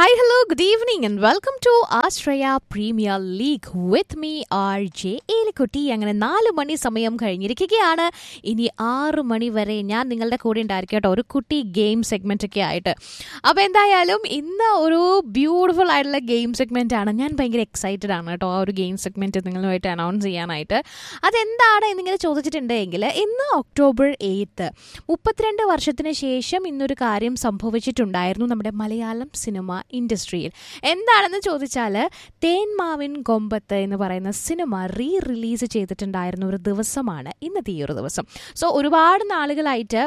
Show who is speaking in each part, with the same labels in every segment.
Speaker 1: Hi, hello, good evening, and welcome to Australia Premier League with me, RJ Elikutty അങ്ങനെ നാല് മണി സമയം കഴിഞ്ഞിരിക്കുകയാണ് ഇനി ആറ് മണി വരെ ഞാൻ നിങ്ങളുടെ കൂടെ ഉണ്ടായിരിക്കും കേട്ടോ ഒരു കുട്ടി ഗെയിം സെഗ്മെന്റ് ഒക്കെ ആയിട്ട് അപ്പോൾ എന്തായാലും ഇന്ന് ഒരു ബ്യൂട്ടിഫുൾ ആയിട്ടുള്ള ഗെയിം സെഗ്മെന്റ് ആണ് ഞാൻ ഭയങ്കര എക്സൈറ്റഡ് ആണ് കേട്ടോ ആ ഒരു ഗെയിം സെഗ്മെന്റ് നിങ്ങളുമായിട്ട് അനൗൺസ് ചെയ്യാനായിട്ട് അതെന്താണ് എന്നിങ്ങനെ ചോദിച്ചിട്ടുണ്ടെങ്കിൽ ഇന്ന് ഒക്ടോബർ എയ്ത്ത് മുപ്പത്തിരണ്ട് വർഷത്തിന് ശേഷം ഇന്നൊരു കാര്യം സംഭവിച്ചിട്ടുണ്ടായിരുന്നു നമ്മുടെ മലയാളം സിനിമ ഇൻഡസ്ട്രിയിൽ എന്താണെന്ന് ചോദിച്ചാൽ തേന്മാവിൻ കൊമ്പത്ത് എന്ന് പറയുന്ന സിനിമ റീ റിലീസ് ചെയ്തിട്ടുണ്ടായിരുന്ന ഒരു ദിവസമാണ് ഇന്നത്തെ ഈ ഒരു ദിവസം സോ ഒരുപാട് നാളുകളായിട്ട്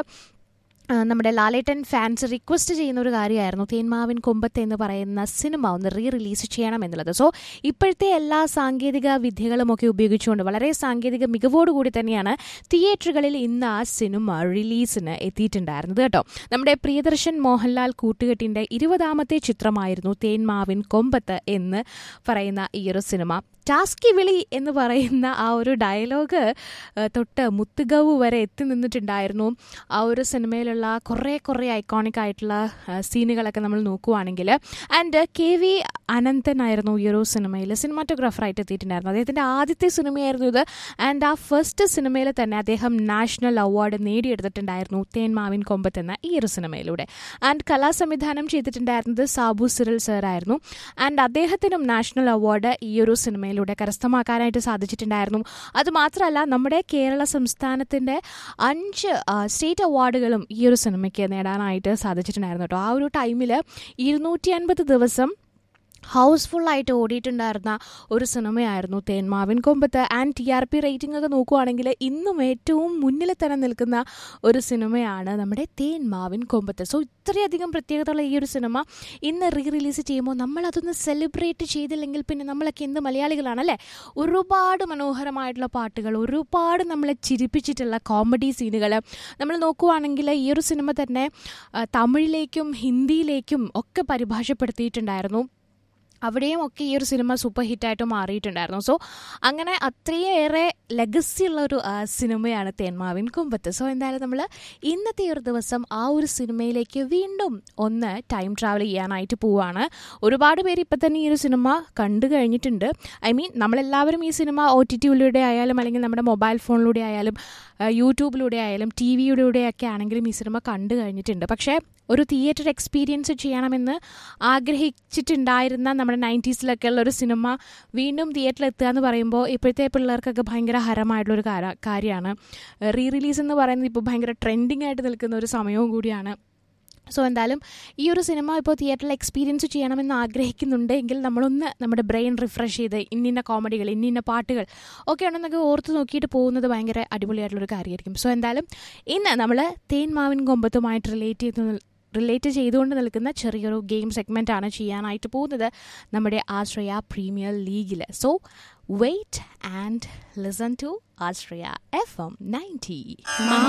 Speaker 1: ആ, നമ്മുടെ ലാലേട്ടൻ ഫാൻസ് റിക്വസ്റ്റ് ചെയ്യുന്ന ഒരു കാര്യമായിരുന്നു തേന്മാവിൻ കൊമ്പത്ത് എന്ന് പറയുന്ന സിനിമ ഒന്ന് റീ റിലീസ് ചെയ്യണം എന്നുള്ളത് സോ ഇപ്പോഴത്തെ എല്ലാ സാങ്കേതിക വിദ്യകളും ഒക്കെ ഉപയോഗിച്ചുകൊണ്ട് വളരെ സാങ്കേതിക മികവോടുകൂടി തന്നെയാണ് തിയേറ്ററുകളിൽ ഇന്ന് ആ സിനിമ റിലീസിന് എത്തിയിട്ടുണ്ടായിരുന്നത് കേട്ടോ നമ്മുടെ പ്രിയദർശൻ മോഹൻലാൽ കൂട്ടുകെട്ടിൻ്റെ ഇരുപതാമത്തെ ചിത്രമായിരുന്നു തേന്മാവിൻ കൊമ്പത്ത് എന്ന് പറയുന്ന ഈ ഒരു സിനിമ ടാസ്കി വിളി എന്ന് പറയുന്ന ആ ഒരു ഡയലോഗ് ഏഹ്, തൊട്ട് മുത്തുകവ് വരെ എത്തി നിന്നിട്ടുണ്ടായിരുന്നു ആ ഒരു സിനിമയിലുള്ള കുറേ കുറേ ഐക്കോണിക് ആയിട്ടുള്ള ഏഹ്, സീനുകളൊക്കെ നമ്മൾ നോക്കുവാണെങ്കിൽ ആൻഡ് കെ വി അനന്തനായിരുന്നു ഈ ഒരു സിനിമയിൽ സിനിമാറ്റോഗ്രാഫറായിട്ട് എത്തിയിട്ടുണ്ടായിരുന്നു അദ്ദേഹത്തിൻ്റെ ആദ്യത്തെ സിനിമയായിരുന്നു ഇത് ആൻഡ് ആ ഫസ്റ്റ് സിനിമയിൽ തന്നെ അദ്ദേഹം നാഷണൽ അവാർഡ് നേടിയെടുത്തിട്ടുണ്ടായിരുന്നു തേന്മാവിൻ കൊമ്പത്ത് എന്ന ഈ ഒരു സിനിമയിലൂടെ ആൻഡ് കലാസംവിധാനം ചെയ്തിട്ടുണ്ടായിരുന്നത് സാബു സിറിൽ സാറായിരുന്നു ആൻഡ് അദ്ദേഹത്തിനും നാഷണൽ അവാർഡ് ഈ ഒരു സിനിമയിലൂടെ കരസ്ഥമാക്കാനായിട്ട് സാധിച്ചിട്ടുണ്ടായിരുന്നു അതുമാത്രമല്ല നമ്മുടെ കേരള സംസ്ഥാനത്തിൻ്റെ അഞ്ച് ആ, സ്റ്റേറ്റ് അവാർഡുകളും ഈ ഒരു സിനിമയ്ക്ക് നേടാനായിട്ട് സാധിച്ചിട്ടുണ്ടായിരുന്നു കേട്ടോ ആ ഒരു ടൈമിൽ ഇരുന്നൂറ്റി അൻപത് ദിവസം ഹൗസ്ഫുള്ളായിട്ട് ഓടിയിട്ടുണ്ടായിരുന്ന ഒരു സിനിമയായിരുന്നു Thenmavin Kombath and T R P rating ഒക്കെ നോക്കുവാണെങ്കിൽ ഇന്നും ഏറ്റവും മുന്നിൽ തന്നെ നിൽക്കുന്ന ഒരു സിനിമയാണ് നമ്മുടെ തേന്മാവിൻ കൊമ്പത്ത് സോ ഇത്രയധികം പ്രത്യേകതയുള്ള ഈ ഒരു സിനിമ ഇന്ന് റീ റിലീസ് ചെയ്യുമ്പോൾ നമ്മളതൊന്ന് സെലിബ്രേറ്റ് ചെയ്തില്ലെങ്കിൽ പിന്നെ നമ്മളൊക്കെ എന്ത് മലയാളികളാണല്ലേ ഒരുപാട് മനോഹരമായിട്ടുള്ള പാട്ടുകൾ ഒരുപാട് നമ്മളെ ചിരിപ്പിച്ചിട്ടുള്ള കോമഡി സീനുകൾ നമ്മൾ നോക്കുവാണെങ്കിൽ ഈ ഒരു സിനിമ തന്നെ ആ, തമിഴിലേക്കും ഹിന്ദിയിലേക്കും ഒക്കെ പരിഭാഷപ്പെടുത്തിയിട്ടുണ്ടായിരുന്നു അവിടെയും ഒക്കെ ഈ ഒരു സിനിമ സൂപ്പർ ഹിറ്റായിട്ട് മാറിയിട്ടുണ്ടായിരുന്നു സോ അങ്ങനെ അത്രയേറെ ലെഗസി ഉള്ള ഒരു ആ, സിനിമയാണ് തേന്മാവിൻ കുമ്പത്ത് സോ എന്തായാലും നമ്മൾ ഇന്നത്തെ ഈ ഒരു ദിവസം ആ ഒരു സിനിമയിലേക്ക് വീണ്ടും ഒന്ന് ടൈം ട്രാവൽ ചെയ്യാനായിട്ട് പോവുകയാണ് ഒരുപാട് പേര് ഇപ്പം തന്നെ ഈ ഒരു സിനിമ കണ്ടു കഴിഞ്ഞിട്ടുണ്ട് ഐ മീൻ നമ്മളെല്ലാവരും ഈ സിനിമ ഒ ടി ടിയിലൂടെ ആയാലും അല്ലെങ്കിൽ നമ്മുടെ മൊബൈൽ ഫോണിലൂടെ ആയാലും ആ, യൂട്യൂബിലൂടെ ആയാലും ടി വിയിലൂടെ ഒക്കെ ആണെങ്കിലും ഈ സിനിമ കണ്ടു കഴിഞ്ഞിട്ടുണ്ട് പക്ഷേ ഒരു തിയേറ്റർ എക്സ്പീരിയൻസ് ചെയ്യണമെന്ന് ആഗ്രഹിച്ചിട്ടുണ്ടായിരുന്ന നമ്മുടെ നയൻറ്റീസിലൊക്കെ ഉള്ള ഒരു സിനിമ വീണ്ടും തിയേറ്ററിൽ എത്തുക എന്ന് പറയുമ്പോൾ ഇപ്പോഴത്തെ പിള്ളേർക്കൊക്കെ ഭയങ്കര ഹരമായിട്ടുള്ളൊരു കാര- കാര്യമാണ് റീ റിലീസ് എന്ന് പറയുന്നത് ഇപ്പോൾ ഭയങ്കര ട്രെൻഡിങ് ആയിട്ട് നിൽക്കുന്ന ഒരു സമയവും കൂടിയാണ് സോ എന്തായാലും ഈ ഒരു സിനിമ ഇപ്പോൾ തിയേറ്ററിൽ എക്സ്പീരിയൻസ് ചെയ്യണമെന്ന് ആഗ്രഹിക്കുന്നുണ്ടെങ്കിൽ നമ്മളൊന്ന് നമ്മുടെ ബ്രെയിൻ റിഫ്രഷ് ചെയ്ത് ഇന്നിന്ന കോമഡികൾ ഇന്നിന്ന പാട്ടുകൾ ഒക്കെ ഉണ്ടെന്നൊക്കെ ഓർത്ത് നോക്കിയിട്ട് പോകുന്നത് ഭയങ്കര അടിപൊളിയായിട്ടുള്ളൊരു കാര്യമായിരിക്കും സോ എന്തായാലും ഇന്ന് നമ്മൾ തേന്മാവിൻ കൊമ്പത്തുമായിട്ട് റിലേറ്റ് ചെയ്ത് റിലേറ്റ് ചെയ്തുകൊണ്ട് നിൽക്കുന്ന ചെറിയൊരു ഗെയിം സെഗ്മെൻ്റ് ആണ് ചെയ്യാനായിട്ട് പോകുന്നത് നമ്മുടെ ആശ്രയ പ്രീമിയർ ലീഗിൽ so wait and listen to Ashraya F M ninety